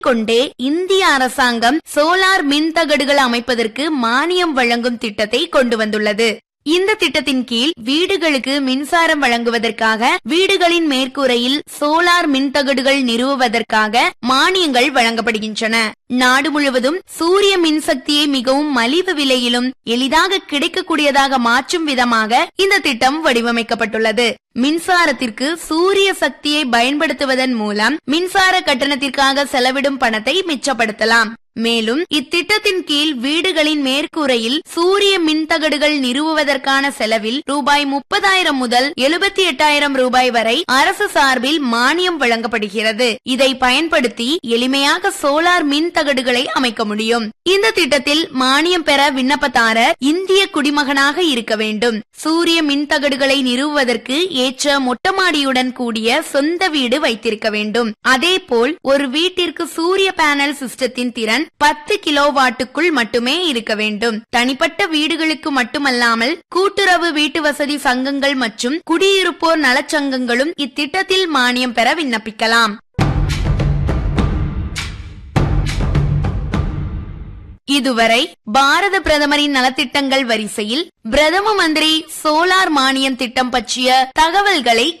கொண்டே இந்திய அரசாங்கம் சோலார் மின் தகடுகள் அமைப்பதற்கு மானியம் வழங்கும் திட்டத்தை கொண்டு வந்துள்ளது இந்த திட்டத்தின் கீழ் வீடுகளுக்கு மின்சாரம் வழங்குவதற்காக வீடுகளின் மேற்கூரையில் சோலார் மின்தகடுகள் நிறுவுவதற்காக மானியங்கள் வழங்கப்படுகின்றன நாடு முழுவதும் சூரிய மின்சக்தியை மிகவும் மலிவு விலையிலும் எளிதாக கிடைக்கக்கூடியதாக மாற்றும் விதமாக இந்த திட்டம் வடிவமைக்கப்பட்டுள்ளது மின்சாரத்திற்கு சூரிய சக்தியை பயன்படுத்துவதன் மூலம் மின்சார கட்டணத்திற்காக செலவிடும் பணத்தை மிச்சப்படுத்தலாம் மேலும் இத்திட்டத்தின் கீழ் வீடுகளின் மேற்கூரையில் சூரிய மின்தகடுகள் நிறுவுவதற்கான செலவில் ரூபாய் முப்பதாயிரம் முதல் எழுபத்தி எட்டாயிரம் ரூபாய் வரை அரசு சார்பில் மானியம் வழங்கப்படுகிறது இதை பயன்படுத்தி எளிமையாக சோலார் மின் தகடுகளை அமைக்க முடியும் இந்த திட்டத்தில் மானியம் பெற விண்ணப்பதாரர் இந்திய குடிமகனாக இருக்க வேண்டும் சூரிய மின் தகடுகளை நிறுவுவதற்கு ஏற்ற மொட்டமாடியுடன் கூடிய சொந்த வீடு வைத்திருக்க வேண்டும் அதேபோல் ஒரு வீட்டிற்கு சூரிய பேனல் சிஸ்டத்தின் திறன் பத்து கிலோவாட்டுக்குள் மட்டுமே இருக்க வேண்டும் தனிப்பட்ட வீடுகளுக்கு மட்டுமல்லாமல் கூட்டுறவு வீட்டு வசதி சங்கங்கள் மற்றும் குடியிருப்போர் நலச்சங்கங்களும் இத்திட்டத்தில் மானியம் பெற விண்ணப்பிக்கலாம் இதுவரை பாரத பிரதமரின் நலத்திட்டங்கள் வரிசையில் பிரதம மந்திரி சோலார் மானியம் திட்டம் பற்றிய தகவல்களை